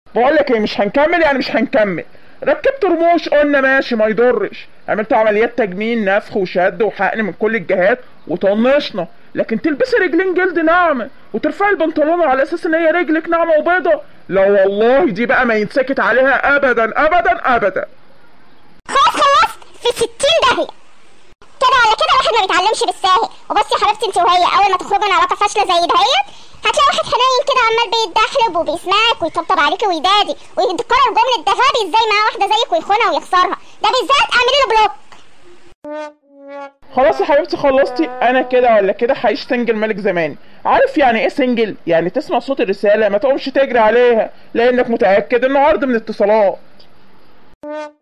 بقول لك ايه مش هنكمل يعني مش هنكمل ركبت رموش قلنا ماشي ما يضرش عملت عمليات تجميل نفخ وشد وحقن من كل الجهات وطنشنا لكن تلبسي رجلين جلد ناعمه وترفعي البنطلون على اساس ان هي رجلك ناعمه وبيضه لا والله دي بقى ما يتسكت عليها ابدا ابدا ابدا خلاص خلصت في 60 داهيه كده ولا كده الواحد ما بيتعلمش بالساهل وبصي يا حبيبتي انت وهي اول ما تخرجوا من علاقه فاشله زي دهيت هتلاقي واحد حنين كده عمال بيتدحلب وبيسمعك ويطبطب عليكي ويدادي ويتكرر جمله ده غبي ازاي معاه واحده زيك ويخونها ويخسرها ده بالذات اعملي له بلوك خلاص يا حبيبتي خلصتي انا كده ولا كده هعيش سنجل ملك زماني عارف يعني ايه سنجل يعني تسمع صوت الرساله ما تقومش تجري عليها لانك متاكد انه عرض من اتصالات